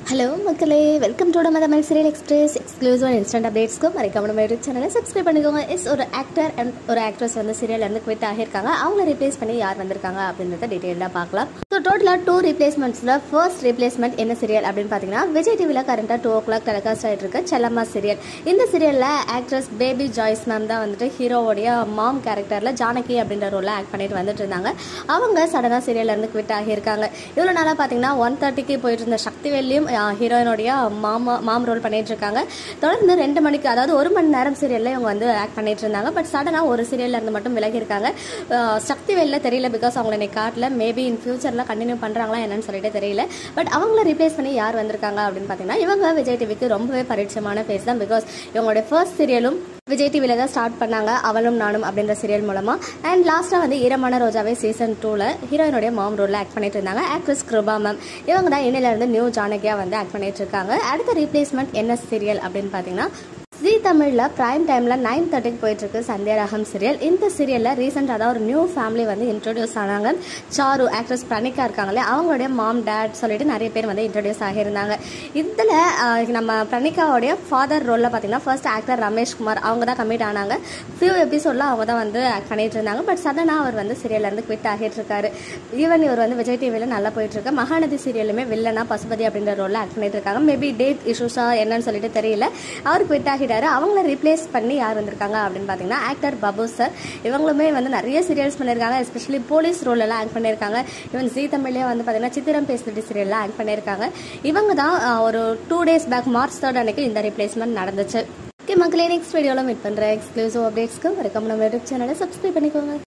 hello மக்களே welcome to நம்ம Tamil serial express exclusive and instant அப்டேட்ஸ்க்கு மறைக்காம நம்ம யூடியூப் சேனலை சப்ஸ்கிரைப் பண்ணிக்கோங்க எஸ் ஒரு ஆக்டர் அண்ட் ஒரு ஆக்ட்ரஸ் வந்து சீரியல் இருந்து குவிட் ஆகியிருக்காங்க அவங்கள ரீப்ளேஸ் பண்ணி யார் வந்திருக்காங்க அப்படின்றத டீட்டெயிலாக பார்க்கலாம் ஸோ டோட்டலாக டூ ரீப்ளேஸ்மெண்ட்ஸில் ஃபர்ஸ்ட் ரீப்ளேஸ்மெண்ட் என்ன சீரியல் அப்படின்னு பார்த்தீங்கன்னா விஜய் டிவியில் கரண்ட்டாக டூ ஓ கிளாக் டெலிகாஸ்ட் ஆகிட்டு இருக்க செல்லம்மா சீரியல் இந்த சீரியலில் ஆக்ட்ரஸ் பேபி ஜாய்ஸ் மேம் தான் வந்துட்டு ஹீரோவோடைய மாம் கேரக்டரில் ஜானகி அப்படின்ற ரோலில் ஆக்ட் பண்ணிட்டு வந்துட்டு இருந்தாங்க அவங்க சடனாக சீரியல்ல இருந்து குவிட் ஆகியிருக்காங்க இவ்வளோ நாளாக பார்த்தீங்கன்னா ஒன் தேர்ட்டிக்கு போயிட்டு இருந்த சக்திவேலியும் ஹீரோயினுடைய மாமா மாம் ரோல் பண்ணிட்டு இருக்காங்க தொடர்ந்து ரெண்டு மணிக்கு அதாவது ஒரு மணி நேரம் சீரியல்ல இவங்க வந்து ஆக்ட் பண்ணிட்டு இருந்தாங்க பட் சடனாக ஒரு சீரியல்ல இருந்து மட்டும் விலகி இருக்காங்க சக்திவேலில் தெரியல பிகாஸ் அவங்களை இன்னைக்கு காட்டல மேபி இன் ஃபியூச்சரில் கண்டினியூ பண்ணுறாங்களா என்னன்னு சொல்லிட்டு தெரியல பட் அவங்கள ரீப்ளேஸ் பண்ணி யார் வந்திருக்காங்க அப்படின்னு பார்த்தீங்கன்னா இவங்க விஜய் டிவிக்கு ரொம்பவே பரிச்சயமான ஃபேஸ் தான் பிகாஸ் இவங்களுடைய ஃபர்ஸ்ட் சீரியலும் விஜய் டிவியில் தான் ஸ்டார்ட் பண்ணாங்க அவளும் நானும் அப்படின்ற சீரியல் மூலமாக அண்ட் லாஸ்ட்டாக வந்து ஈரமான ரோஜாவே சீசன் டூவில் ஹீரோயினுடைய மாம் ரோலில் ஆக்ட் பண்ணிட்டு இருந்தாங்க ஆக்ட்ரஸ் கிருபா மேம் இவங்க தான் இன்னிலேருந்து நியூ ஜானகியாக வந்து ஆக்ட் பண்ணிட்டு இருக்காங்க அடுத்த ரீப்ளேஸ்மெண்ட் என்ன சீரியல் அப்படின்னு பார்த்தீங்கன்னா ஜி தமிழில் ப்ரைம் டைமில் நைன் தேர்ட்டிக்கு போயிட்டுருக்கு சந்தியாராகம் சீரியல் இந்த சீரியலில் ரீசெண்டாக தான் ஒரு நியூ ஃபேமிலி வந்து இன்ட்ரடியூஸ் ஆனாங்க சாரு ஆக்ட்ரஸ் பிரணிகா இருக்காங்களே அவங்களுடைய மாம் டேட் சொல்லிட்டு நிறைய பேர் வந்து இன்ட்ரடியூஸ் ஆகியிருந்தாங்க இதில் நம்ம பிரணிகாவுடைய ஃபாதர் ரோலில் பார்த்தீங்கன்னா ஃபர்ஸ்ட் ஆக்டர் ரமேஷ் குமார் அவங்க தான் கமிட் ஆனாங்க ஃபியூ எபிசோடில் அவங்க தான் வந்து ஆக்ட் பண்ணிட்டு இருந்தாங்க பட் சடனாக அவர் வந்து சீரியல்லேருந்து குவிட் ஆகிட்டு இருக்காரு ஈவன் இவர் வந்து விஜய் டிவியில் நல்லா போயிட்டு இருக்கு மகாநதி சீரியலுமே வில்லனா பசுபதி அப்படின்ற ரோலில் ஆக்ட் பண்ணிட்டு இருக்காங்க மேபி டேட் இஷ்யூஸா என்னன்னு சொல்லிட்டு தெரியல அவர் குவிட் ஆகிட்டாரு அவங்கள ரீப்ளேஸ் பண்ணி யார் வந்திருக்காங்க அப்படின்னு பார்த்தீங்கன்னா ஆக்டர் பபு சார் இவங்களுமே வந்து நிறைய சீரியல்ஸ் பண்ணியிருக்காங்க எஸ்பெஷலி போலீஸ் ரோல் எல்லாம் ஆக்ட் பண்ணியிருக்காங்க ஈவன் ஜி தமிழ்லேயே வந்து பார்த்தீங்கன்னா சித்திரம் பேசுறது சீரியல்லாம் ஆக்ட் பண்ணியிருக்காங்க இவங்க தான் அஹ், ஒரு two days back March third அன்னைக்கு இந்த ரீப்ளேஸ்மெண்ட் நடந்துச்சு ஓகே மக்களே நெக்ஸ்ட் வீடியோவில் மீட் பண்ணுறேன் எக்ஸ்க்ளூசிவ் அப்டேட்ஸ்க்கு மறக்காம நம்ம யூடியூப் சேனலை சப்ஸ்கிரைப் பண்ணிக்கோங்க